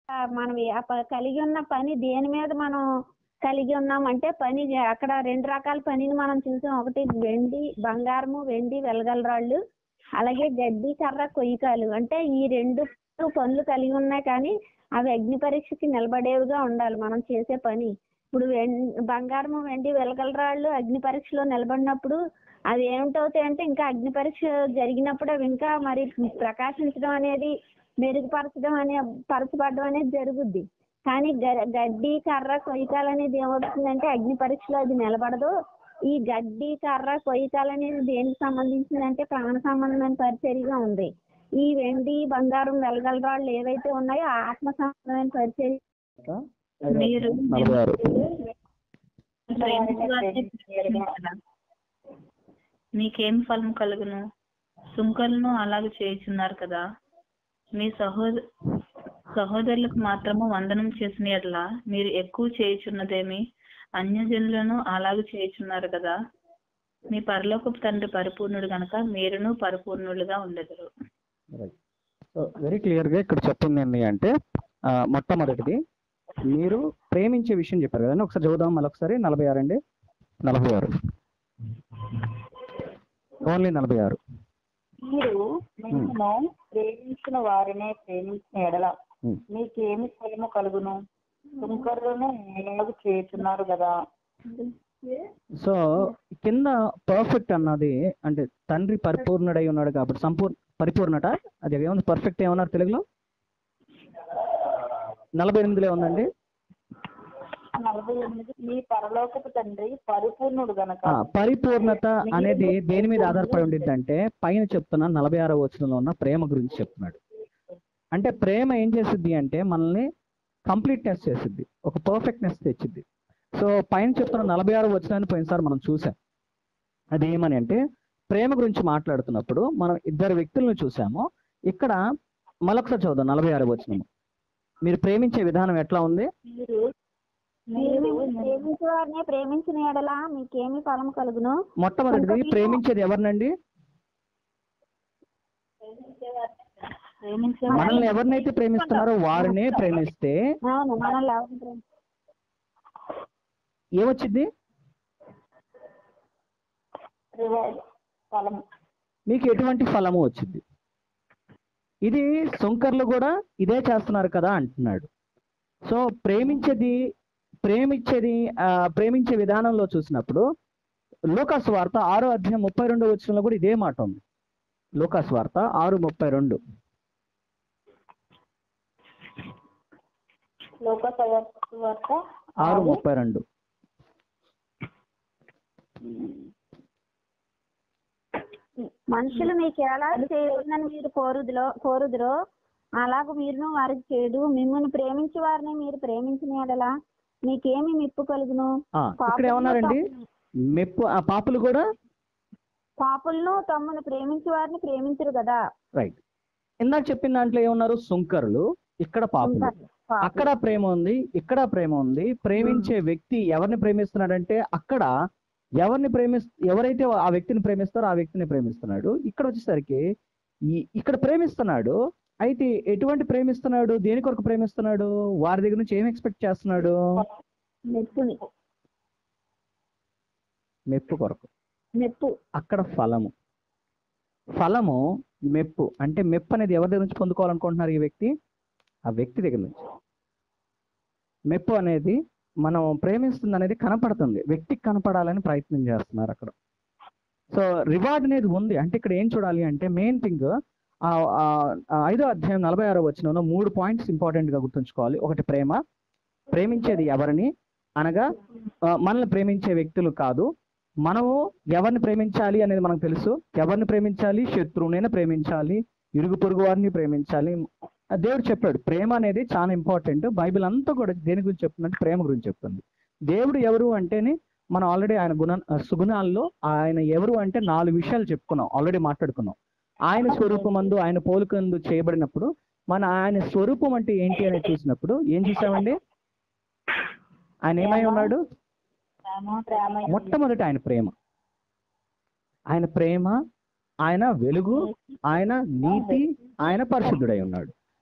ఆ, మనం ఆ ప- కలిగి ఉన్న పని దేని మీద మనం కలిగి ఉన్నామంటే పని అక్కడ రెండు రకాల పనిని మనం చూసాం ఒకటి వెండి బంగారము వెండి వెలగలరాళ్ళు అలాగే గడ్డి కర్ర కొయ్యకాలు అంటే ఈ రెండు పనులు కలిగి ఉన్నాయి కానీ అవి అగ్ని పరీక్షకి నిలబడేవిగా ఉండాలి మనం చేసే పని ఇప్పుడు వెం బంగారము వెండి వెలగలరాళ్ళు అగ్ని పరీక్షలో నిలబడినప్పుడు అవి ఏమిటవుతాయి అంటే ఇంకా అగ్ని పరీక్ష జరిగినప్పుడు అవి ఇంకా మరి ప్రకాశించడం అనేది మెరుగుపరచడం అనే పరచబడడం అనేది జరుగుద్ది కానీ గ- గడ్డి కర్ర కొయ్యకాలు అనేది ఏమవుతుందంటే అగ్ని పరీక్షలో అది నిలబడదు ఈ గడ్డి కర్ర కొయ్యకాలు అనేది దేనికి సంబంధించిందంటే ప్రాణ సంబంధమైన పరిచర్యగా ఉంది ఈ వెండి బంగారం వెలగలరాళ్ళు ఏవైతే ఉన్నాయో ఆత్మ సంబంధమైన పరిచర్య మీరు నలభై ఆరు ప్రేమించు వారిని ప్రేమించరా? మీకేం ఫలం కలుగును సుంకలను అలాగ చేయుచున్నారు కదా మీ సహోద సహోదరులకు మాత్రము వందనం చేసిన ఎడల మీరు ఎక్కువ చేయుచున్నదేమి అన్యజనులను అలాగ చేయుచున్నారు కదా మీ పరలోకపు తండ్రి పరిపూర్ణుడు గనక మీరును పరిపూర్ణులుగా ఉండదురు సో వెరీ క్లియర్ గా ఇక్కడ చెప్తుంది ఏంటి అంటే ఆ, మొట్టమొదటిది మీరు ప్రేమించే విషయం చెప్పారు కదండి ఒకసారి చదువుదాం మళ్ళీ ఒకసారి నలభై ఆరు అండి నలభై ఆరు ఓన్లీ నలభై ఆరు మీరు మిమ్మల్ని ప్రేమించిన వారినే ప్రేమించిన ఎడల Hmm. మీకేమి ఫలము కలుగును సుంకరులను ఎలాగ చేస్తున్నారు కదా సో కింద పర్ఫెక్ట్ అన్నది అంటే తండ్రి పరిపూర్ణుడై ఉన్నాడు కాబట్టి సంపూర్ణ పరిపూర్ణట అది ఏముంది పర్ఫెక్ట్ ఏమన్నారు తెలుగులో నలభై ఎనిమిదిలో ఉందండి నలభై ఎనిమిది మీ పరలోకపు తండ్రి పరిపూర్ణుడు గనక ఆ, పరిపూర్ణత అనేది దేని మీద ఆధారపడి ఉండిద్ది అంటే పైన చెప్తున్న నలభై ఆరో వచనంలో ఉన్న ప్రేమ గురించి చెప్తున్నాడు అంటే ప్రేమ ఏం చేసిద్ది అంటే మనల్ని కంప్లీట్నెస్ చేసిద్ది ఒక పర్ఫెక్ట్నెస్ తెచ్చిద్ది సో పైన చెప్తున్న నలభై ఆరో వచనాన్ని పోయినసారి మనం చూసాం అది ఏమని అంటే ప్రేమ గురించి మాట్లాడుతున్నప్పుడు మనం ఇద్దరు వ్యక్తులను చూసాము ఇక్కడ మరొకసారి చదువుదాం నలభై ఆరో వచనము మీరు ప్రేమించే విధానం ఎట్లా ఉంది మీరు మీరు మీరు ప్రేమించే వారిని ప్రేమించిన ఎడల మీకేమి ఫలం కలుగును మొట్టమొదటిది ప్రేమించేది ఎవరినండి ప్రేమించే మనల్ని ఎవరినైతే ప్రేమిస్తున్నారో వారినే ప్రేమిస్తే అవును మనల్ని ఎవరిని ప్రేమి- ఏమొచ్చింది రివార్డ్ ఫలం మీకు ఎటువంటి ఫలము వచ్చింది ఇది సుంకర్లు కూడా ఇదే చేస్తున్నారు కదా అంటున్నాడు సో ప్రేమించేది ప్రేమించేది ఆ, ప్రేమించే విధానంలో చూసినప్పుడు లూకాస్ వార్త ఆరో అధ్యాయం ముప్పై రెండు వచ్చినలో కూడా ఇదే మాట ఉంది లూకాస్ వార్త ఆరు ముప్పై రెండు లోక వార్త ఆరు ముప్పై రెండు మనుషులు మీకు ఎలా చేయాలని మీరు కోరుదులో కోరుదురో అలాగ మీరును వారికి చేడు మిమ్మల్ని ప్రేమించి వారిని మీరు ప్రేమించిన ఎడల మీకేమి మెప్పు కలుగును ఆ, ఇక్కడ ఏమన్నారండి మెప్పు ఆ పాపులు కూడా పాపులను తమ్మును ప్రేమించి వారిని ప్రేమించరు కదా రైట్ ఇందాక చెప్పిన దాంట్లో ఏమన్నారు సుంకరులు ఇక్కడ పాపులు అక్కడ ప్రేమ ఉంది ఇక్కడ ప్రేమ ఉంది ప్రేమించే వ్యక్తి ఎవరిని ప్రేమిస్తున్నాడంటే అక్కడ ఎవరిని ప్రేమిస్ ఎవరైతే ఆ వ్యక్తిని ప్రేమిస్తారో ఆ వ్యక్తిని ప్రేమిస్తున్నాడు ఇక్కడ వచ్చేసరికి ఈ ఇక్కడ ప్రేమిస్తున్నాడు అయితే ఎటువంటి ప్రేమిస్తున్నాడు దేని కొరకు ప్రేమిస్తున్నాడు వారి దగ్గర నుంచి ఏం ఎక్స్పెక్ట్ చేస్తున్నాడు మెప్పుని మెప్పు కొరకు మెప్పు అక్కడ ఫలము ఫలము మెప్పు అంటే మెప్పు అనేది ఎవరి దగ్గర నుంచి పొందుకోవాలనుకుంటున్నారు ఈ వ్యక్తి ఆ వ్యక్తి దగ్గర నుంచి మెప్పు అనేది మనం ప్రేమిస్తుంది అనేది కనపడుతుంది వ్యక్తికి కనపడాలని ప్రయత్నం చేస్తున్నారు అక్కడ సో రివార్డ్ అనేది ఉంది అంటే ఇక్కడ ఏం చూడాలి అంటే మెయిన్ థింగ్ ఐదో అధ్యాయం నలభై ఆరో వచ్చిన మూడు పాయింట్స్ ఇంపార్టెంట్ గా గుర్తుంచుకోవాలి ఒకటి ప్రేమ ప్రేమించేది ఎవరిని అనగా ఆ, మనల్ని ప్రేమించే వ్యక్తులు కాదు మనము ఎవరిని ప్రేమించాలి అనేది మనకు తెలుసు ఎవరిని ప్రేమించాలి శత్రువునైనా ప్రేమించాలి ఇరుగు పొరుగు వారిని ప్రేమించాలి ఆ దేవుడు చెప్పాడు ప్రేమ అనేది చాలా ఇంపార్టెంట్ బైబిల్ అంతా కూడా దేని గురించి చెప్తుందంటే ప్రేమ గురించి చెప్తుంది దేవుడు ఎవరు అంటేనే మనం ఆల్రెడీ ఆయన గుణ సుగుణాల్లో ఆయన ఎవరు అంటే నాలుగు విషయాలు చెప్పుకున్నాం ఆల్రెడీ మాట్లాడుకున్నాం ఆయన స్వరూపమందు ఆయన పోలికందు చేయబడినప్పుడు మన ఆయన స్వరూపం అంటే ఏంటి అనేది చూసినప్పుడు ఏం చూసామండి ఆయన ఏమై ఉన్నాడు ప్రేమ ప్రేమ మొట్టమొదటి ఆయన ప్రేమ ఆయన ప్రేమ ఆయన వెలుగు ఆయన నీతి ఆయన పరిశుద్ధుడై ఉన్నాడు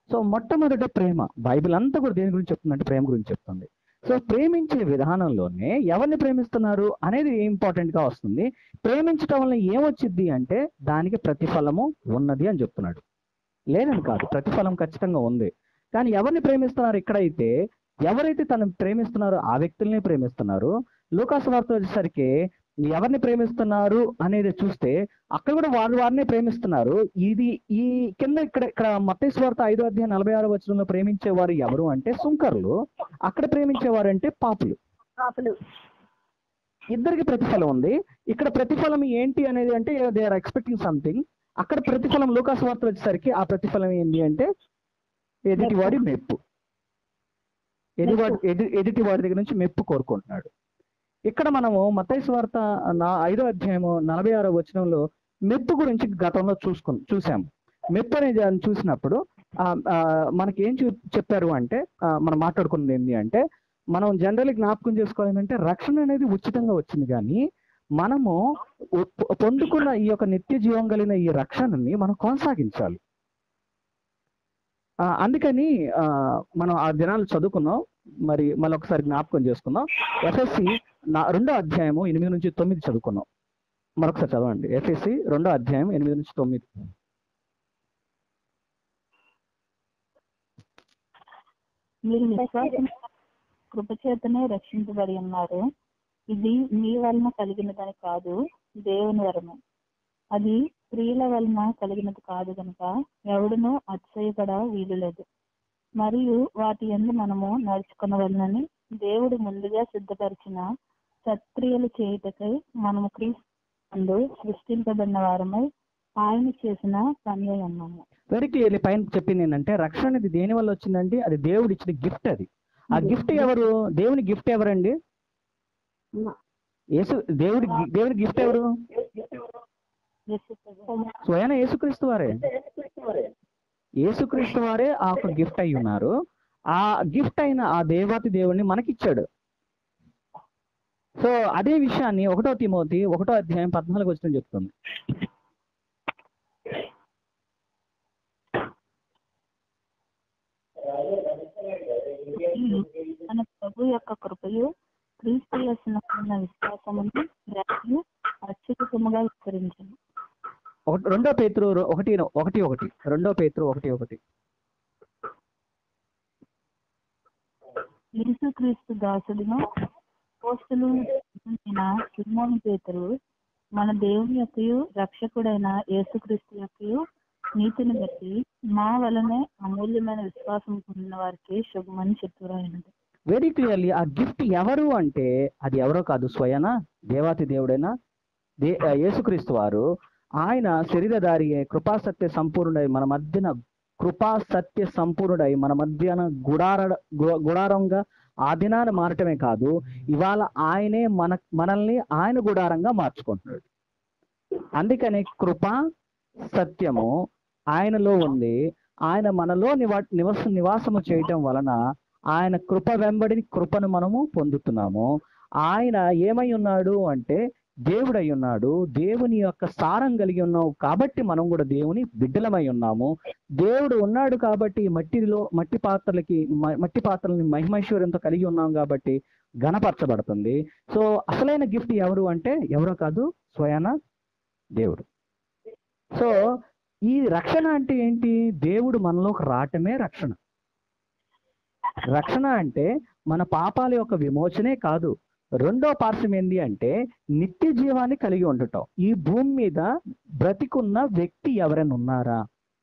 సో మొట్టమొదట ప్రేమ బైబిల్ అంతా కూడా దేని గురించి చెప్తుందంటే ప్రేమ గురించి చెప్తుంది సో ప్రేమించే విధానంలోనే ఎవరిని ప్రేమిస్తున్నారు అనేది ఇంపార్టెంట్ గా వస్తుంది ప్రేమించటం వల్ల ఏమొచ్చిద్ది అంటే దానికి ప్రతిఫలము ఉన్నది అని చెప్తున్నాడు లేదని కాదు ప్రతిఫలం ఖచ్చితంగా ఉంది కానీ ఎవరిని ప్రేమిస్తున్నారు ఇక్కడైతే ఎవరైతే తను ప్రేమిస్తున్నారో ఆ వ్యక్తుల్ని ప్రేమిస్తున్నారు లూకాసు వార్త వచ్చేసరికి ఎవరిని ప్రేమిస్తున్నారు అనేది చూస్తే అక్కడ కూడా వారు వారిని ప్రేమిస్తున్నారు ఇది ఈ కింద ఇక్కడ ఇక్కడ మత్తేశ్వార్త ఐదో అధ్యాయం నలభై ఆరో వచనంలో ప్రేమించేవారు ఎవరు అంటే సుంకరులు అక్కడ ప్రేమించేవారు అంటే పాపులు పాపులు ఇద్దరికి ప్రతిఫలం ఉంది ఇక్కడ ప్రతిఫలం ఏంటి అనేది అంటే దే ఆర్ ఎక్స్పెక్టింగ్ సంథింగ్ అక్కడ ప్రతిఫలం లూకాసు వార్త వచ్చేసరికి ఆ ప్రతిఫలం ఏంటి అంటే ఎదుటి వాడి మెప్పు ఎదువాడి ఎదు ఎదుటి వాడి దగ్గర నుంచి మెప్పు కోరుకుంటున్నాడు ఇక్కడ మనము మత్తయి వార్త నా ఐదో అధ్యాయము నలభై ఆరో వచనంలో మెప్పు గురించి గతంలో చూసుకు చూసాము మెప్పు అనేది దాన్ని చూసినప్పుడు ఆ, ఆ, మనకి ఏం చూ చెప్పారు అంటే ఆ, మనం మాట్లాడుకున్నది ఏంటి అంటే మనం జనరల్ జ్ఞాపకం చేసుకోవాలి ఏంటంటే రక్షణ అనేది ఉచితంగా వచ్చింది కానీ మనము ఉ- పొందుకున్న ఈ యొక్క నిత్య జీవం కలిగిన ఈ రక్షణని మనం కొనసాగించాలి ఆ, అందుకని ఆ, మనం ఆ దినాలు చదువుకున్నాం మరి మళ్ళీ ఒకసారి జ్ఞాపకం చేసుకుందాం ఎఫ్ఎస్సి నా రెండో అధ్యాయము ఎనిమిది నుంచి తొమ్మిది చదువుకున్నాం మరొకసారి చదవండి ఎఫ్ఎస్సి రెండో అధ్యాయం ఎనిమిది నుంచి తొమ్మిది మీరు విశ్వాసం కృపచేతనే రక్షించబడి ఉన్నారు ఇది మీ వలన కలిగినదని కాదు దేవుని వరము అది స్త్రీల వలన కలిగినది కాదు కనుక ఎవడునూ అతిశయపడ వీలులేదు మరియు వాటి ఎందు మనము నడుచుకునవలనని దేవుడు ముందుగా సిద్ధపరిచిన సత్క్రియలు చేయుటకై మనము క్రీస్తు సృష్టింపబడిన వారమై ఆయన చేసిన పని అయి ఉన్నాము వెరీ క్లియర్లీ పైన చెప్పింది ఏంటంటే రక్షణ అనేది దేని వల్ల వచ్చిందండి అది దేవుడు ఇచ్చిన గిఫ్ట్ అది ఆ గిఫ్ట్ ఎవరు దేవుని గిఫ్ట్ ఎవరండి యేసు దేవుడి దేవుడి గిఫ్ట్ ఎవరు స్వయం యేసుక్రీస్తు వారే యేసుక్రీస్తు వారే ఆ ఒక గిఫ్ట్ అయి ఉన్నారు ఆ గిఫ్ట్ అయిన ఆ దేవాతి దేవుడిని మనకిచ్చాడు సో అదే విషయాన్ని ఒకటో తిమోతి ఒకటో అధ్యాయం పద్నాలుగు వచ్చిన చెప్తుంది మన ప్రభు యొక్క కృపయు క్రీస్తు చేసిన విశ్వాసమును ప్రేమను అత్యుత్తముగా విస్తరించను ఒకటి రెండో పేతురు రొ- ఒకటి ఒకటి ఒకటి రెండో పేతురు ఒకటి ఒకటి యేసు క్రీస్తు దాసుడును పోస్టులు సిమోని పేతురు మన దేవుని యొక్కయు రక్షకుడైన యేసుక్రీస్తు యొక్కయు నీతిని బట్టి మా వలనే అమూల్యమైన విశ్వాసం పొందిన వారికి శుభమని చెప్పురాయినది వెరీ క్లియర్లీ ఆ గిఫ్ట్ ఎవరు అంటే అది ఎవరో కాదు స్వయన దేవాతి దేవుడైన దే ఆ, యేసుక్రీస్తు వారు ఆయన శరీరధారి అయి కృపాసత్య సంపూర్ణుడై మన మధ్యన కృపాసత్య సంపూర్ణుడై మన మధ్యన గుడార గు- గుడారంగా ఆ దినాన్ని మారటమే కాదు ఇవాళ ఆయనే మన మనల్ని ఆయన గుడారంగా మార్చుకుంటున్నాడు అందుకని కృప సత్యము ఆయనలో ఉంది ఆయన మనలో నివా నివస నివాసము చేయటం వలన ఆయన కృప వెంబడి కృపను మనము పొందుతున్నాము ఆయన ఏమై ఉన్నాడు అంటే దేవుడై ఉన్నాడు దేవుని యొక్క సారం కలిగి ఉన్నావు కాబట్టి మనం కూడా దేవుని బిడ్డలమై ఉన్నాము దేవుడు ఉన్నాడు కాబట్టి ఈ మట్టిలో మట్టి పాత్రలకి మ- మట్టి పాత్రలని మహిమైశ్వర్యంతో కలిగి ఉన్నాం కాబట్టి ఘనపరచబడుతుంది సో అసలైన గిఫ్ట్ ఎవరు అంటే ఎవరో కాదు స్వయాన దేవుడు సో ఈ రక్షణ అంటే ఏంటి దేవుడు మనలోకి రావటమే రక్షణ రక్షణ అంటే మన పాపాల యొక్క విమోచనే కాదు రెండో పార్శ్వం ఏంటి అంటే నిత్య జీవాన్ని కలిగి ఉండటం ఈ భూమి మీద బ్రతికున్న వ్యక్తి ఎవరైనా ఉన్నారా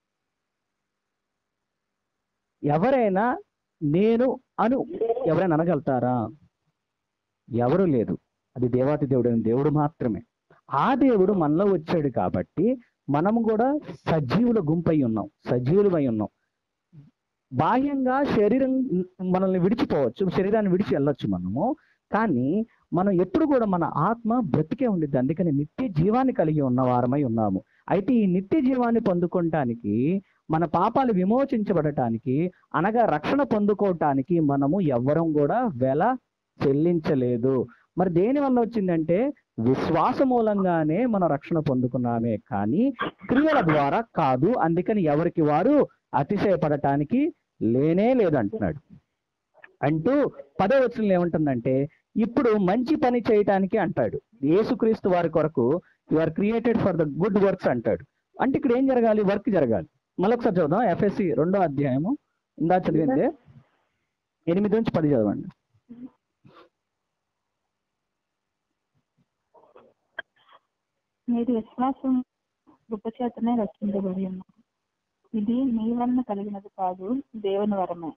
ఎవరైనా నేను అను ఎవరైనా అనగలుగుతారా ఎవరు లేదు అది దేవాతి దేవుడు దేవుడు మాత్రమే ఆ దేవుడు మనలో వచ్చాడు కాబట్టి మనం కూడా సజీవుల గుంపై ఉన్నాం సజీవులమై ఉన్నాం బాహ్యంగా శరీరం మనల్ని విడిచిపోవచ్చు శరీరాన్ని విడిచి వెళ్ళొచ్చు మనము కానీ మనం ఎప్పుడు కూడా మన ఆత్మ బ్రతికే ఉండిద్ది అందుకని నిత్య జీవాన్ని కలిగి ఉన్న వారమై ఉన్నాము అయితే ఈ నిత్య జీవాన్ని పొందుకోవటానికి మన పాపాలు విమోచించబడటానికి అనగా రక్షణ పొందుకోవటానికి మనము ఎవ్వరం కూడా వెల చెల్లించలేదు మరి దేని వల్ల వచ్చిందంటే విశ్వాస మూలంగానే మన రక్షణ పొందుకున్నామే కానీ క్రియల ద్వారా కాదు అందుకని ఎవరికి వారు అతిశయపడటానికి లేనే లేదంటున్నాడు అంటూ పదో వచనంలో ఏమంటుందంటే ఇప్పుడు మంచి పని చేయటానికి అంటాడు యేసుక్రీస్తు వారి కొరకు you are created for the good works అంటాడు అంటే ఇక్కడ ఏం జరగాలి వర్క్ జరగాలి మళ్ళొకసారి చదుదాం ఎఫ్ఎస్సి రెండో అధ్యాయము ఇందా చదివిందే ఎనిమిది నుంచి పది చదవండి మీరు విశ్వాసం కృపచేతనే రక్షించబడి ఉన్నారు ఇది మీ వలన కలిగినది కాదు దేవుని వరమే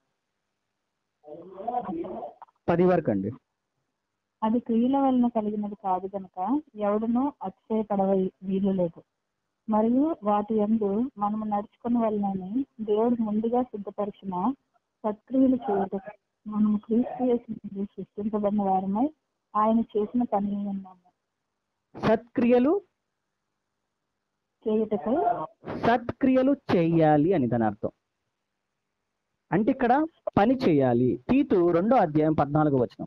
పది వరకు అండి అది క్రియల వలన కలిగినది కాదు గనుక ఎవడునూ అతిశయపడవ వీలు లేదు మరియు వాటి యందు మనము నడుచుకుని వలనని దేవుడు ముందుగా సిద్ధపరిచిన సత్క్రియలు చేయటం మనము క్రీస్తు యేసు సృష్టించబడిన వారమై ఆయన చేసిన పని ఉన్నాము సత్క్రియలు చేయుటకై సత్క్రియలు చేయాలి అని దాని అర్థం అంటే ఇక్కడ పని చేయాలి తీతు రెండో అధ్యాయం పద్నాలుగో వచనం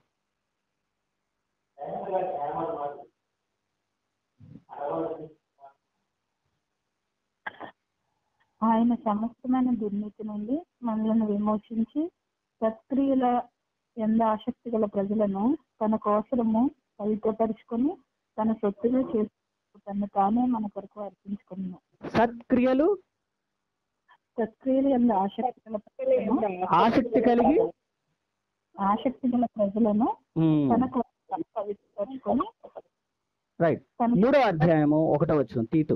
ఆయన సమస్తమైన దుర్నీతి నుండి మనలను విమోచించి సత్క్రియల ఎంద ఆసక్తి గల ప్రజలను తన కోసము పవిత్రపరుచుకొని తన సొత్తుగా చేసి తను తానే మన కొరకు అర్పించుకున్నాను సత్క్రియలు సత్క్రియలు ఎంద ఆసక్తి గల ప్రజలను ఆసక్తి కలిగి ఆసక్తి గల ప్రజలను తన కోసం తను పవిత్రపరుచుకొని రైట్ తన మూడో అధ్యాయము ఒకటో వచనం తీతు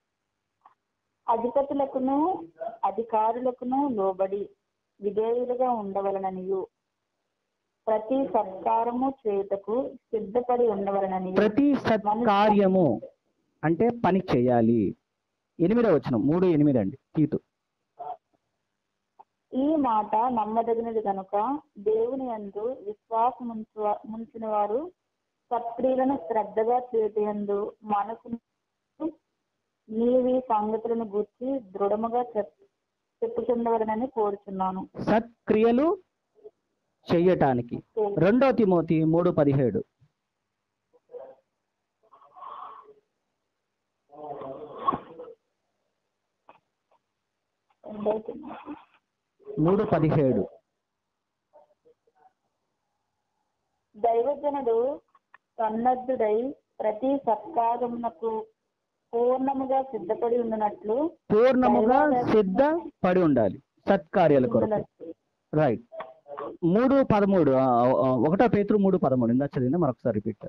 అధిపతులకును అధికారులకును లోబడి విధేయులుగా ఉండవలననియు ప్రతి సత్కారము చేయుటకు సిద్ధపడి ఉండవలనని ప్రతి సత్కార్యము అంటే పని చేయాలి ఎనిమిదో వచనం మూడు ఎనిమిది అండి తీతు ఈ మాట నమ్మదగినది కనుక దేవుని యందు విశ్వాసం ముంచిన వారు సత్క్రియలను శ్రద్ధగా చేతియందు మనసు నీవి సంగతులను గూర్చి దృఢముగా చెప్ చెప్పుచుండవలనని కోరుచున్నాను సత్క్రియలు చెయ్యటానికి రెండో తిమోతి మూడు పదిహేడు మూడు పదిహేడు దైవజనుడు సన్నద్ధుడై ప్రతి సత్కారమునకు పూర్ణముగా సిద్ధపడి ఉన్నట్లు పూర్ణముగా సిద్ధ పడి ఉండాలి సత్కార్యాల కొరకు రైట్ మూడు పదమూడు ఆ, ఆ, ఒకటో పేతురు మూడు పదమూడు ఇందా చదివిందా మరొకసారి రిపీట్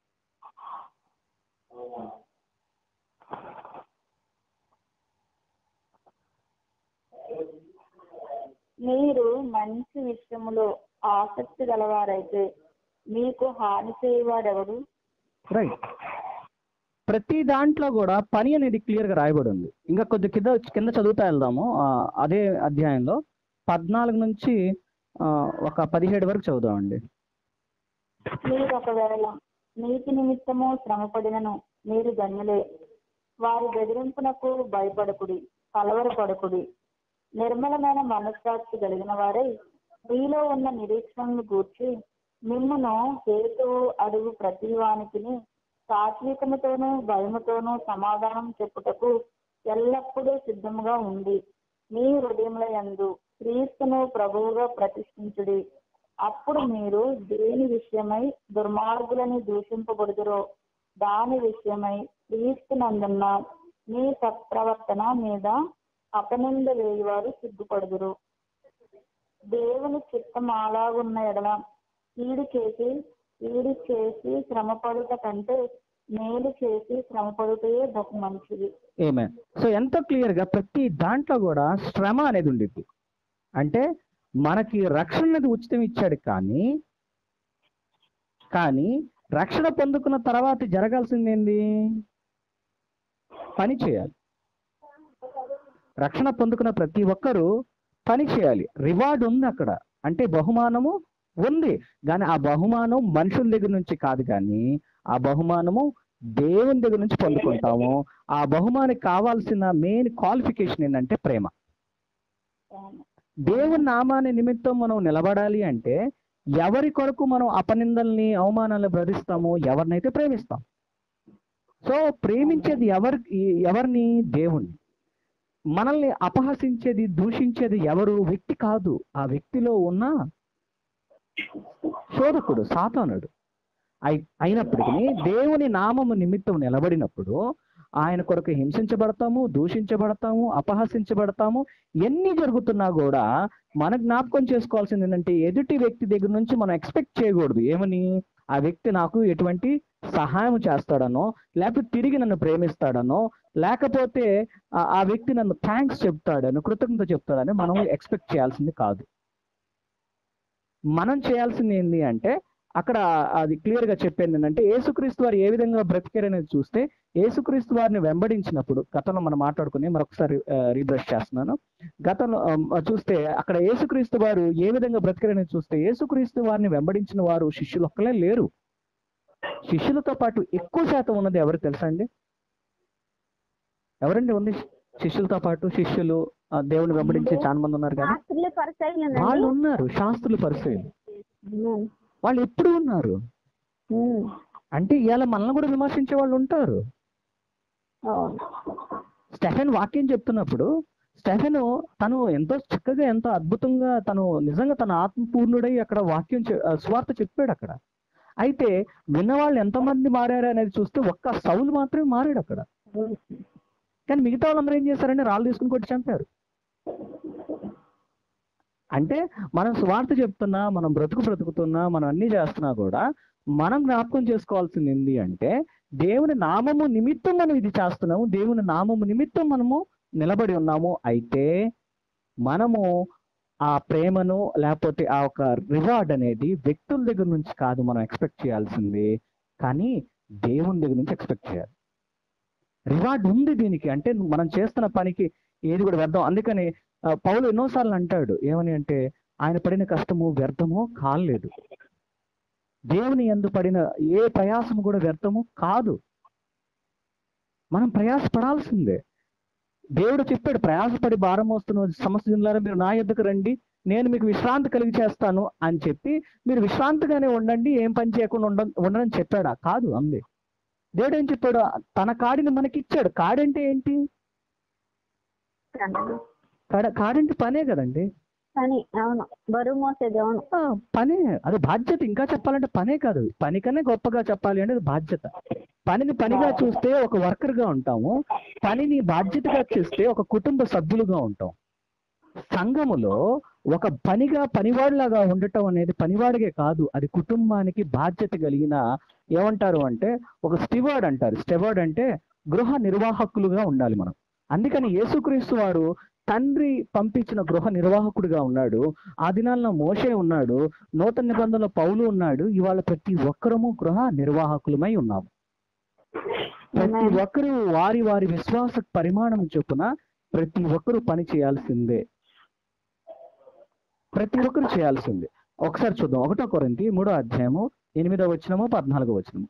మీరు మంచి విషయములో ఆసక్తి గలవారైతే మీకు హాని చేయవాడెవడు రైట్ ప్రతి దాంట్లో కూడా పని అనేది క్లియర్ గా రాయబడి ఉంది ఇంకా కొద్ది కింద కింద చదువుతా వెళ్దాము ఆ, అదే అధ్యాయంలో పద్నాలుగు నుంచి ఆ, ఒక పదిహేడు వరకు చదువుదామండి మీరు ఒకవేళ నీతి నిమిత్తము శ్రమపడినను మీరు ధన్యులే వారి బెదిరింపునకు భయపడకుడి కలవరపడకుడి నిర్మలమైన మనస్సాక్షి కలిగిన వారై మీలో ఉన్న నిరీక్షణను గూర్చి మిమ్మను హేతువు అడుగు ప్రతి వానికి సాత్వికముతోనూ భయముతోనూ సమాధానం చెప్పుటకు ఎల్లప్పుడూ సిద్ధముగా ఉండి మీ హృదయముల యందు క్రీస్తును ప్రభువుగా ప్రతిష్ఠించుడి అప్పుడు మీరు దేని విషయమై దుర్మార్గులని దూషింపబడుదురో దాని విషయమై క్రీస్తునందున్న మీ సత్ప్రవర్తన మీద అపనింద వేయువారు సిగ్గుపడుదురు దేవుని చిత్తం అలాగున్న ఎడల కీడు చేసి కీడు చేసి శ్రమపడుట కంటే మేలు చేసి శ్రమపడుటయే బహు మంచిది ఏమే సో ఎంతో క్లియర్ గా ప్రతి దాంట్లో కూడా శ్రమ అనేది ఉండిద్ది అంటే మనకి రక్షణ అనేది ఉచితం ఇచ్చాడు కానీ కానీ రక్షణ పొందుకున్న తర్వాత జరగాల్సింది ఏంది పని చేయాలి రక్షణ పొందుకున్న ప్రతి ఒక్కరూ పని చేయాలి రివార్డ్ ఉంది అక్కడ అంటే బహుమానము ఉంది కానీ ఆ బహుమానం మనుషుల దగ్గర నుంచి కాదు కానీ ఆ బహుమానము దేవుని దగ్గర నుంచి పొందుకుంటాము ఆ బహుమానికి కావాల్సిన మెయిన్ క్వాలిఫికేషన్ ఏంటంటే ప్రేమ దేవుని నామాన్ని నిమిత్తం మనం నిలబడాలి అంటే ఎవరి కొరకు మనం అపనిందల్ని అవమానాలను భరిస్తామో ఎవరినైతే ప్రేమిస్తాం సో ప్రేమించేది ఎవరి ఎవరిని దేవుణ్ణి మనల్ని అపహసించేది దూషించేది ఎవరు వ్యక్తి కాదు ఆ వ్యక్తిలో ఉన్న శోధకుడు సాతానుడు అయి అయినప్పటికీ దేవుని నామము నిమిత్తం నిలబడినప్పుడు ఆయన కొరకు హింసించబడతాము దూషించబడతాము అపహసించబడతాము ఎన్ని జరుగుతున్నా కూడా మన జ్ఞాపకం చేసుకోవాల్సింది ఏంటంటే ఎదుటి వ్యక్తి దగ్గర నుంచి మనం ఎక్స్పెక్ట్ చేయకూడదు ఏమని ఆ వ్యక్తి నాకు ఎటువంటి సహాయం చేస్తాడనో లేకపోతే తిరిగి నన్ను ప్రేమిస్తాడనో లేకపోతే ఆ- ఆ వ్యక్తి నన్ను థ్యాంక్స్ చెప్తాడనో కృతజ్ఞత చెప్తాడని మనం ఎక్స్పెక్ట్ చేయాల్సింది కాదు మనం చేయాల్సింది ఏంటి అంటే అక్కడ అది క్లియర్ గా చెప్పేది ఏంటంటే యేసుక్రీస్తు వారు ఏ విధంగా బ్రతికారనేది చూస్తే యేసుక్రీస్తు వారిని వెంబడించినప్పుడు గతంలో మనం మాట్లాడుకుని మరొకసారి రీబ్రష్ చేస్తున్నాను గతంలో ఆ, చూస్తే అక్కడ యేసుక్రీస్తు వారు ఏ విధంగా బ్రతికారనేది చూస్తే యేసుక్రీస్తు వారిని వెంబడించిన వారు శిష్యులు ఒక్కలే లేరు శిష్యులతో పాటు ఎక్కువ శాతం ఉన్నది ఎవరు తెలుసా అండి ఎవరండి ఉంది శిష్యులతో పాటు శిష్యులు ఆ, దేవుని వెంబడించే చాలా మంది ఉన్నారు కదా శాస్త్రులు పరిచయం వాళ్ళు ఉన్నారు శాస్త్రులు పరిచయం వాళ్ళు ఎప్పుడు ఉన్నారు అంటే ఇవాళ మనల్ని కూడా విమర్శించే వాళ్ళు ఉంటారు స్టెఫెన్ వాక్యం చెప్తున్నప్పుడు స్టెఫెన్ తను ఎంతో చక్కగా ఎంతో అద్భుతంగా తను నిజంగా తన ఆత్మపూర్ణుడై అక్కడ వాక్యం చె- ఆ, సువార్త చెప్పాడు అక్కడ అయితే విన్నవాళ్ళు ఎంతమంది మారారు అనేది చూస్తే ఒక్క సౌలు మాత్రమే మారాడు అక్కడ కానీ మిగతా వాళ్ళందరూ ఏం చేశారంటే రాళ్ళు తీసుకుని కొట్టి చంపారు అంటే మనం స్వార్థ చెప్తున్నా మనం బ్రతుకు బ్రతుకుతున్నా మనం అన్ని చేస్తున్నా కూడా మనం జ్ఞాపకం చేసుకోవాల్సింది ఏంటి అంటే దేవుని నామము నిమిత్తం మనం ఇది చేస్తున్నాము దేవుని నామము నిమిత్తం మనము నిలబడి ఉన్నాము అయితే మనము ఆ ప్రేమను లేకపోతే ఆ ఒక రివార్డ్ అనేది వ్యక్తుల దగ్గర నుంచి కాదు మనం ఎక్స్పెక్ట్ చేయాల్సింది కానీ దేవుని దగ్గర నుంచి ఎక్స్పెక్ట్ చేయాలి రివార్డ్ ఉంది దీనికి అంటే మనం చేస్తున్న పనికి ఏది కూడా వ్యర్థం అందుకని ఆ, పౌలు ఎన్నోసార్లు అంటాడు ఏమని అంటే ఆయన పడిన కష్టము వ్యర్థము కాలేదు దేవుని ఎందు పడిన ఏ ప్రయాసము కూడా వ్యర్థము కాదు మనం ప్రయాసపడాల్సిందే దేవుడు చెప్పాడు ప్రయాసపడి భారం వస్తున్న సమస్యలారా మీరు నా యొద్దకు రండి నేను మీకు విశ్రాంతి కలిగి చేస్తాను అని చెప్పి మీరు విశ్రాంతిగానే ఉండండి ఏం పని చేయకుండా ఉండ ఉండని చెప్పాడా కాదు అంది దేవుడు ఏం చెప్పాడు తన కాడిని మనకి ఇచ్చాడు కాడంటే ఏంటి కాడ కాడంటే పనే కదండి పని అవును బరువు మోసేది అవును ఆ, పనే అది బాధ్యత ఇంకా చెప్పాలంటే పనే కాదు పని కన్నా గొప్పగా చెప్పాలి అంటే అది బాధ్యత పనిని పనిగా చూస్తే ఒక వర్కర్ గా ఉంటాము పనిని బాధ్యతగా చూస్తే ఒక కుటుంబ సభ్యులుగా ఉంటాం సంఘములో ఒక పనిగా పనివాడిలాగా ఉండటం అనేది పనివాడిగే కాదు అది కుటుంబానికి బాధ్యత కలిగిన ఏమంటారు అంటే ఒక స్టివార్డ్ అంటారు స్టెవార్డ్ అంటే గృహ నిర్వాహకులుగా ఉండాలి మనం అందుకని యేసుక్రీస్తు వారు తండ్రి పంపించిన గృహ నిర్వాహకుడిగా ఉన్నాడు ఆ దినాల్లో మోషే ఉన్నాడు నూతన నిబంధనలో పౌలు ఉన్నాడు ఇవాళ ప్రతి ఒక్కరము గృహ నిర్వాహకులమై ఉన్నాము ప్రతి Amen. ఒక్కరు వారి వారి విశ్వాస పరిమాణం చొప్పున ప్రతి ఒక్కరు పని చేయాల్సిందే ప్రతి ఒక్కరు చేయాల్సిందే ఒకసారి చూద్దాం ఒకటో కొరింతి మూడో అధ్యాయము ఎనిమిదో వచనము పద్నాలుగో వచనము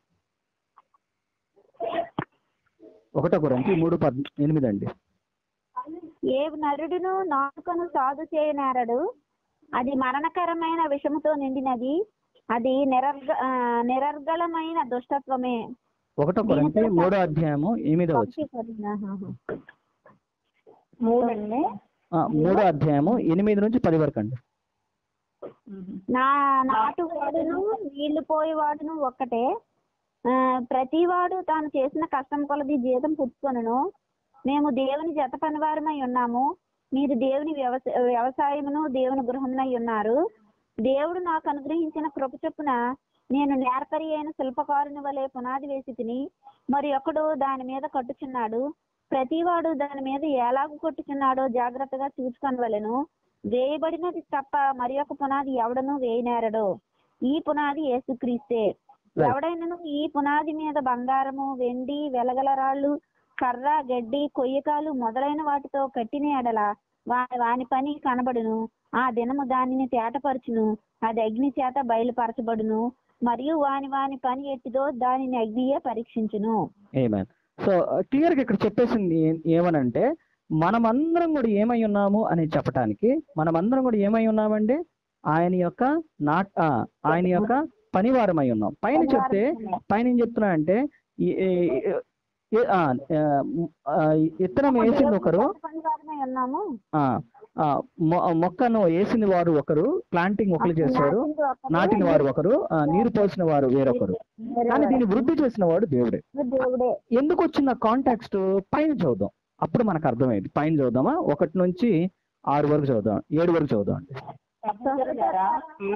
ఒకటో కొరింతి మూడు పద్ ఎనిమిది అండి ఏ నరుడును నాలుకను సాధు చేయనేరడు అది మరణకరమైన విషముతో నిండినది అది నిరర్గ ఆ, నిరర్గళమైన దుష్టత్వమే ఒకటో కొరింతి మూడో అధ్యాయము ఎనిమిదో వచనం ఆహాహా. మూడండి ఆ, మూడో అధ్యాయము ఎనిమిది నుంచి పది వరకు అండి నా నాటువాడును నీళ్లు పోయేవాడును ఒక్కటే ఆ, ప్రతివాడు తాను చేసిన కష్టం కొలది జీతం పుచ్చుకొనును మేము దేవుని జత పనివారమై ఉన్నాము మీరు దేవుని వ్యవస వ్యవసాయమును దేవుని గృహమునై ఉన్నారు దేవుడు నాకు అనుగ్రహించిన కృప చొప్పున నేను నేర్పరి అయిన శిల్పకారుని వలె పునాది వేసి తిని మరి ఒకడు దాని మీద కట్టుచున్నాడు ప్రతివాడు దాని మీద ఎలాగు కొట్టుచున్నాడో జాగ్రత్తగా చూసుకొనవలెను వేయబడినది తప్ప మరి ఒక పునాది ఎవడను వేయనేరడు ఈ పునాది యేసుక్రీస్తే ఎవడైనను ఈ పునాది మీద బంగారము వెండి వెలగల రాళ్ళు కర్ర గడ్డి కొయ్యకాలు మొదలైన వాటితో కట్టిన ఎడల వాని వాని పని కనబడును ఆ దినము దానిని తేటపరచును అది అగ్ని చేత బయలుపరచబడును మరియు వాని వాని పని ఎట్టిదో దానిని అగ్నియే పరీక్షించును ఏమేన్ సో క్లియర్ గా ఇక్కడ చెప్పేసింది ఏ- ఏమనంటే మనమందరం కూడా ఏమై ఉన్నాము అని చెప్పటానికి మనమందరం కూడా ఏమై ఉన్నామండి ఆయన యొక్క నాట్ ఆ, ఆయన యొక్క పనివారమై ఉన్నాం పైన చెప్తే పైన ఏం చెప్తున్నా అంటే ఈ- ఈ- ఏ- ఆ, ఆ, ఆ, ఇత్తనం వేసింది ఒకరు పని వారమే ఉన్నాము ఆ, ఆ, మొ- మొక్కను వేసింది వారు ఒకరు ప్లాంటింగ్ ఒకరు చేశారు నాటింది ఒకరు, నాటిన వారు ఒకరు ఆ, నీరు పోసిన వారు వేరొకరు వేరే కానీ వారు. దీన్ని వృద్ధి చేసిన వాడు దేవుడే దేవుడే ఎందుకు వచ్చిన కాంటాక్స్ట్ పైన చదువుదాం అప్పుడు మనకు అర్థమైంది పైన చదువుదామా ఒకటి నుంచి ఆరు వరకు చదువుదాం ఏడు వరకు చదువుదాం సహోదరులారా,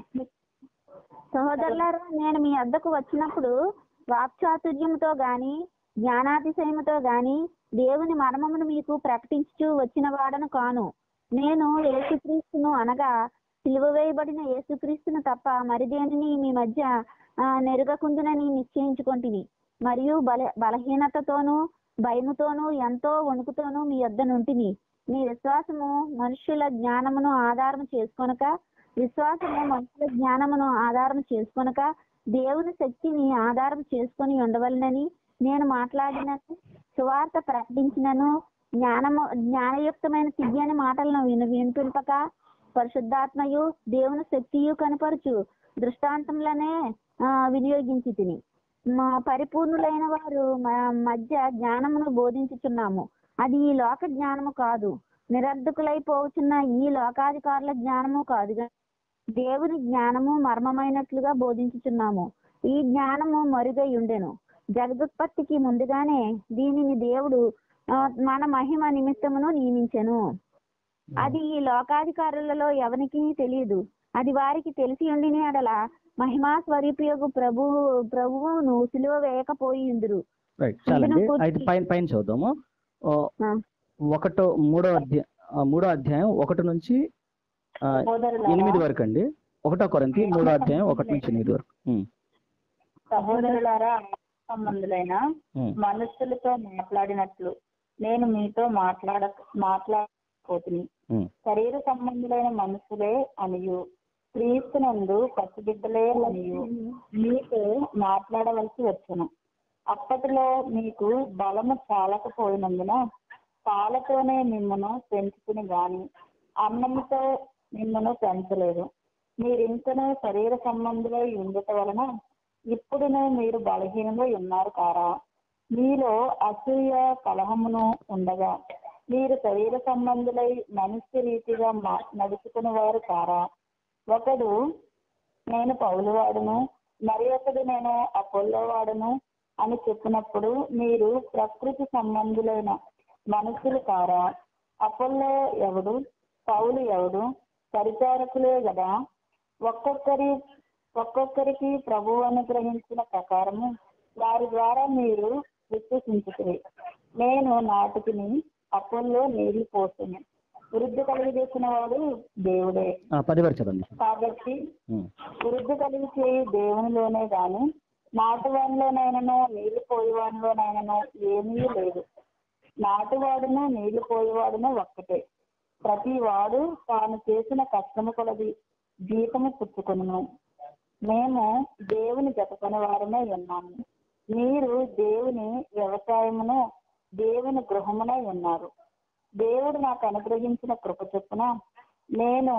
సహోదరులారా నేను మీ వద్దకు వచ్చినప్పుడు వాక్చాతుర్యముతో గాని జ్ఞానాతిశయముతో గాని దేవుని మర్మమును మీకు ప్రకటించుచు వచ్చిన వాడను కాను నేను యేసుక్రీస్తును అనగా సిలువ వేయబడిన యేసుక్రీస్తును తప్ప మరి దేనిని మీ మధ్య ఆ, నెరుగకుందునని నిశ్చయించుకొంటిని మరియు బల బలహీనతతోనూ భయముతోనూ ఎంతో వణుకుతోనూ మీ యొద్ద నుంటిని మీ విశ్వాసము మనుష్యుల జ్ఞానమును ఆధారం చేసుకొనక విశ్వాసము మనుషుల జ్ఞానమును ఆధారం చేసుకొనక దేవుని శక్తిని ఆధారం చేసుకొని ఉండవలనని నేను మాట్లాడినను సువార్త ప్రకటించినను జ్ఞానము జ్ఞానయుక్తమైన సిగ్గని మాటలను విను వినిపింపక పరిశుద్ధాత్మయు దేవుని శక్తియు కనపరచు దృష్టాంతములనే ఆ, వినియోగించి తిని మా పరిపూర్ణులైన వారు మ- మధ్య జ్ఞానమును బోధించుచున్నాము అది ఈ లోక జ్ఞానము కాదు నిరర్ధకులైపోవచ్చున్న ఈ లోకాధికారుల జ్ఞానము కాదుగా దేవుని జ్ఞానము మర్మమైనట్లుగా బోధించుచున్నాము ఈ జ్ఞానము మరుగై ఉండెను జగదుత్పత్తికి ముందుగానే దీనిని దేవుడు ఆ, మన మహిమ నిమిత్తమును నియమించెను అది ఈ లోకాధికారులలో ఎవరికి తెలియదు అది వారికి తెలిసి ఉండిన ఎడల మహిమా స్వరూపియగు ప్రభు ప్రభువును సిలువ వేయకపోయిందురు రైట్ చాలండి ఇందులో పూర్తి- అయితే పైన పైన చదువుదాము ఓ, ఆ. ఒకటో మూడో అధ్యాయం మూడో అధ్యాయం ఒకటి నుంచి ఆ, సహోదరులారా, ఎనిమిది వరకు అండి ఒకటో కొరంతి మూడో అధ్యాయం ఒకటి నుంచి ఎనిమిది వరకు ఉమ్, సహోదరులారా సంబంధులైన ఉమ్, మనుషులతో మాట్లాడినట్లు నేను మీతో మాట్లాడ మాట్లాడకపోతుని ఉమ్, శరీర సంబంధులైన మనుషులే అనియు క్రీస్తునందు పసిబిడ్డలే అనియు మీతో మాట్లాడవలసి వచ్చును అప్పటిలో మీకు బలము చాలకపోయినందున పాలతోనే మిమ్మను పెంచుకుని గాని అన్నముతో మిమ్మను పెంచలేదు మీరింకనూ శరీర సంబంధులై ఉండుట వలన ఇప్పుడునే మీరు బలహీనంగా ఉన్నారు కారా మీలో అసూయ కలహమును ఉండగా మీరు శరీర సంబంధులై మనుష్య రీతిగా మా- నడుచుకుని వారు కారా ఒకడు నేను పౌలువాడును మరి ఒకడు నేను అపోల్లోవాడును అని చెప్పినప్పుడు మీరు ప్రకృతి సంబంధులైన మనుషులు కారా అపోల్లో ఎవడు పౌలు ఎవడు పరిచారకులే కదా ఒక్కొక్కరి ఒక్కొక్కరికి ప్రభు అనుగ్రహించిన ప్రకారము వారి ద్వారా మీరు విశ్వసించుతుంది నేను నాటుకుని అపోల్లో నీళ్లు పోసును వృద్ధి కలిగజేసిన వాడు దేవుడే ఆ, పది వరకు చదవండి కాబట్టి ఉమ్, వృద్ధి కలిగి చేయి దేవునిలోనే గాని నాటువానిలోనైనను నీళ్లు పోయేవానిలోనైనను ఏమీ లేదు నాటువాడును నీళ్లు పోయేవాడును ఒక్కటే ప్రతి వాడు తాను చేసిన కష్టము కొలది జీతము పుచ్చుకొనును మేము దేవుని జతకొని వారమే ఉన్నాము మీరు దేవుని వ్యవసాయమును దేవుని గృహమునై ఉన్నారు దేవుడు నాకు అనుగ్రహించిన కృప చొప్పున నేను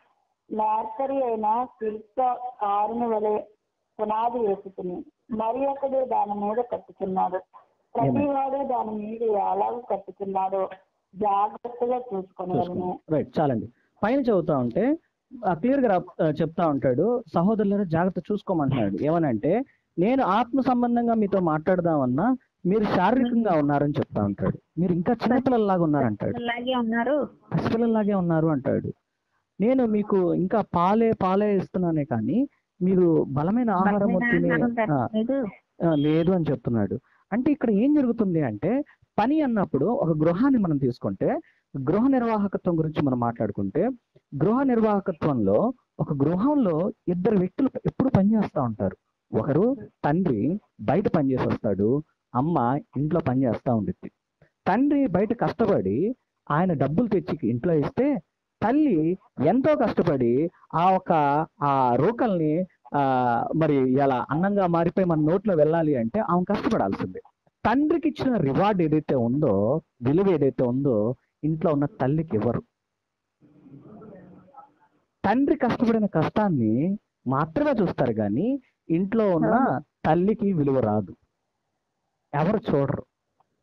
నార్సరీ అయిన శిల్ప కారుని వలె పునాది వేసుకుని మరి ఒకడు దాని మీద కట్టుచున్నాడు ప్రతి వాడు దాని మీద ఎలాగ కట్టుచున్నాడో జాగ్రత్తగా చూసుకొనవలను రైట్ చాలండి పైన చదువుతా ఉంటే క్లియర్ గా రా- ఆ, చెప్తా ఉంటాడు సహోదరులను జాగ్రత్త చూసుకోమంటున్నాడు ఏమనంటే నేను ఆత్మ సంబంధంగా మీతో మాట్లాడదామన్నా మీరు శారీరకంగా ఉన్నారని చెప్తా ఉంటాడు మీరు ఇంకా చిన్నపిల్లల్లాగా ఉన్నారంటాడు అలాగే ఉన్నారు పసిపిల్లల్లాగే ఉన్నారు అంటాడు నేను మీకు ఇంకా పాలే పాలే ఇస్తున్నానే కానీ మీరు బలమైన ఆహారం బలమైన తినే ఆహారం ఆ, పెట్టలేదు. ఆ, లేదు అని చెప్తున్నాడు అంటే ఇక్కడ ఏం జరుగుతుంది అంటే పని అన్నప్పుడు ఒక గృహాన్ని మనం తీసుకుంటే గృహ నిర్వాహకత్వం గురించి మనం మాట్లాడుకుంటే గృహ నిర్వాహకత్వంలో ఒక గృహంలో ఇద్దరు వ్యక్తులు ఎప్పుడు పనిచేస్తూ ఉంటారు ఒకరు తండ్రి బయట పనిచేసి వస్తాడు అమ్మ ఇంట్లో పనిచేస్తూ ఉండిద్ది తండ్రి బయట కష్టపడి ఆయన డబ్బులు తెచ్చి ఇంట్లో ఇస్తే తల్లి ఎంతో కష్టపడి ఆ ఒక ఆ రోకల్ని ఆ మరి ఇలా అన్నంగా మారిపోయి మన నోట్లో వెళ్ళాలి అంటే ఆమె కష్టపడాల్సిందే తండ్రికి ఇచ్చిన రివార్డ్ ఏదైతే ఉందో విలువ ఏదైతే ఉందో ఇంట్లో ఉన్న తల్లికి ఇవ్వరు తండ్రి కష్టపడిన కష్టాన్ని మాత్రమే చూస్తారు కానీ ఇంట్లో ఉన్న తల్లికి విలువ రాదు ఎవరు చూడరు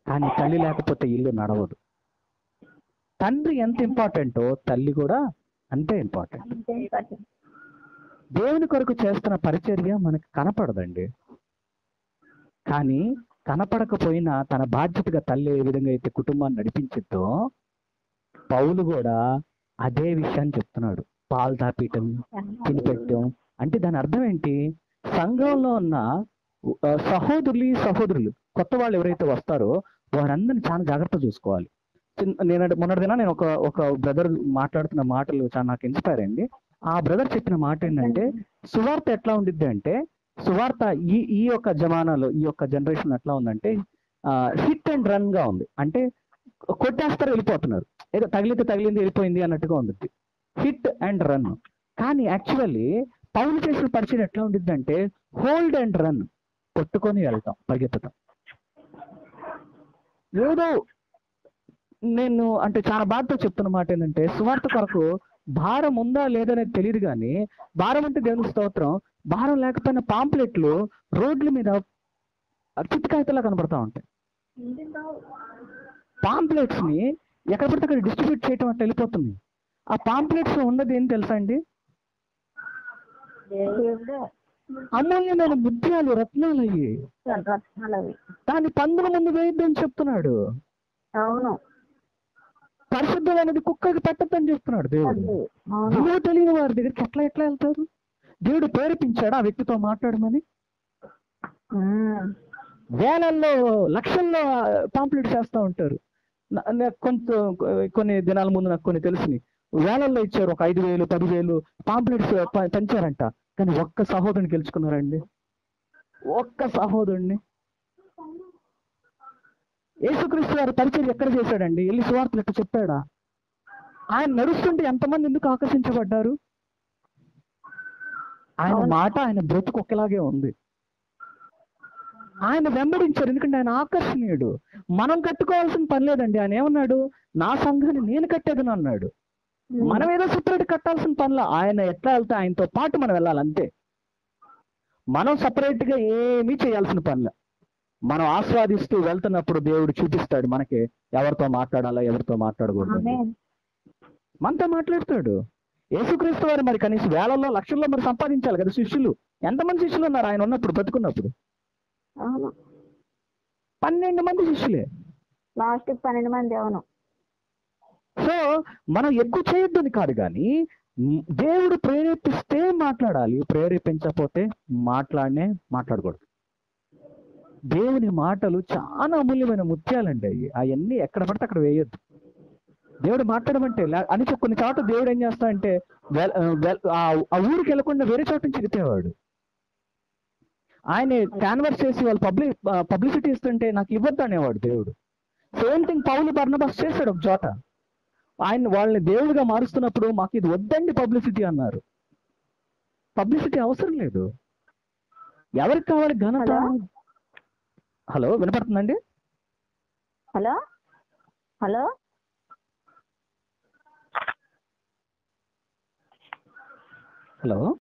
కానీ తల్లి లేకపోతే ఇల్లు నడవదు తండ్రి ఎంత ఇంపార్టెంటో తల్లి కూడా అంతే ఇంపార్టెంట్ అంతే important. దేవుని కొరకు చేస్తున్న పరిచర్య మనకు కనపడదండి కానీ కనపడకపోయినా తన బాధ్యతగా తల్లి ఏ విధంగా అయితే కుటుంబాన్ని నడిపించిద్దో పౌలు కూడా అదే విషయాన్ని చెప్తున్నాడు పాలు తాపీయటం తినిపెట్టడం అంటే దాని అర్థం ఏంటి సంఘంలో ఉన్న ఆ, సహోదరులు సహోదరులు కొత్త వాళ్ళు ఎవరైతే వస్తారో వారందరిని చాలా జాగ్రత్త చూసుకోవాలి చిన్న- నేను అంటే మొన్నటి దిన నేను ఒక ఒక బ్రదర్ మాట్లాడుతున్న మాటలు చాలా నాకు ఇన్స్పైర్ అయింది ఆ బ్రదర్ చెప్పిన మాట ఏంటంటే సువార్త ఎట్లా ఉండిద్ది అంటే సువార్త ఈ ఈ యొక్క జమానాలో ఈ యొక్క జనరేషన్ ఎట్లా ఉందంటే హిట్ అండ్ రన్ గా ఉంది అంటే కొట్టేస్తారు వెళ్ళిపోతున్నారు ఏదో తగిలితే తగిలింది వెళ్ళిపోయింది అన్నట్టుగా ఉంది హిట్ అండ్ రన్ కానీ యాక్చువల్లీ పౌలు చేసిన పరిచయం ఎట్లా ఉండిద్ది అంటే హోల్డ్ అండ్ రన్ కొట్టుకొని వెళ్తాం పరిగెత్తుతాం ఏదో నేను అంటే చాలా బాధతో చెప్తున్న మాట ఏంటంటే సువార్త కొరకు భారం ఉందా లేదనేది తెలియదు కానీ భారం అంటే దేవుని స్తోత్రం భారం లేకపోయిన పాంప్లెట్లు రోడ్ల మీద చిత్తకాయతలా కనపడతా ఉంటాయి పాంప్లెట్స్ ని ఎక్కడ పడితే అక్కడ డిస్ట్రిబ్యూట్ చేయటం అట్లా వెళ్ళిపోతుంది ఆ పాంప్లెట్స్ ఉన్నది ఏం తెలుసా అండి దేవుడే అమూల్యమైన ముత్యాలు రత్నాలు అయ్యి రత్నాలు అవి దాన్ని పందుల ముందు వేయొద్దని చెప్తున్నాడు అవును పరిశుద్ధమైనది కుక్కకి పెట్టద్దని చెప్తున్నాడు దేవుడు అది. అవును విలువ తెలియని వారి దగ్గరికి ఎట్లా ఎట్లా వెళ్తారు దేవుడు ప్రేరేపించాడు ఆ వ్యక్తితో మాట్లాడమని ఉమ్. వేలల్లో లక్షల్లో పాంప్లెట్ చేస్తూ ఉంటారు నా- నాకు కొంత కొన్ని దినాల ముందు నాకు కొన్ని తెలిసినాయి వేలల్లో ఇచ్చారు ఒక ఐదు వేలు పది వేలు పాంప్లెట్స్ ప- పంచారంట కానీ ఒక్క సహోదరుని గెలుచుకున్నారండి ఒక్క సహోదరుణ్ణి యేసుక్రీస్తు గారు పరిచయం ఎక్కడ చేశాడండి వెళ్ళి సువార్తలు ఎక్కడ చెప్పాడా ఆయన నడుస్తుంటే ఎంతమంది ఎందుకు ఆకర్షించబడ్డారు ఆయన అవును. మాట ఆయన బ్రతుకు ఒకేలాగే ఉంది ఆయన వెంబడించారు ఎందుకంటే ఆయన ఆకర్షణీయుడు మనం కట్టుకోవాల్సిన పని లేదండి ఆయన ఏమన్నాడు నా సంఘాన్ని నేను కట్టేదని అన్నాడు మనం ఏదో సపరేట్ కట్టాల్సిన పనిలా ఆయన ఎట్లా వెళ్తే ఆయనతో పాటు మనం వెళ్ళాలి అంతే మనం సపరేట్ గా ఏమీ చేయాల్సిన పనిలా మనం ఆస్వాదిస్తూ వెళ్తున్నప్పుడు దేవుడు చూపిస్తాడు మనకి ఎవరితో మాట్లాడాలా ఎవరితో మాట్లాడకూడదు అని. ఆమేన్. మనతో మాట్లాడతాడు యేసుక్రీస్తు వారు మరి కనీసం వేలల్లో లక్షల్లో మరి సంపాదించాలి కదా శిష్యులు ఎంతమంది శిష్యులు ఉన్నారు ఆయన ఉన్నప్పుడు బతుకున్నప్పుడు అవును పన్నెండు మంది శిష్యులే లాస్ట్ పన్నెండు మంది అవును సో మనం ఎక్కువ చేయొద్దని కాదు కానీ మ్, దేవుడు ప్రేరేపిస్తే మాట్లాడాలి ప్రేరేపించకపోతే మాట్లాడనే మాట్లాడకూడదు దేవుని మాటలు చాలా అమూల్యమైన ముత్యాలండి అవి అవన్నీ ఎక్కడ పడితే అక్కడ వేయొద్దు దేవుడు మాట్లాడమంటే లే- అని చెప్పి కొన్ని చోట్ల దేవుడు ఏం చేస్తాడంటే వెల్- ఆ, వెల్- ఆ ఆ ఊరికి వెళ్ళకుండా వేరే చోట నుంచి ఎగితేవాడు ఆయన క్యాన్వర్స్ చేసి వాళ్ళు పబ్లి పబ్లిసిటీ ఇస్తుంటే నాకు ఇవ్వద్దు అనేవాడు దేవుడు సేమ్ థింగ్ పౌలు బర్నబాస్ చేశాడు ఒక చోట ఆయన వాళ్ళని దేవుడిగా మారుస్తున్నప్పుడు మాకు ఇది వద్దండి పబ్లిసిటీ అన్నారు పబ్లిసిటీ అవసరం లేదు ఎవరికి కావాలి ఘనత హలో? హలో వినపడుతుందండి హలో హలో హలో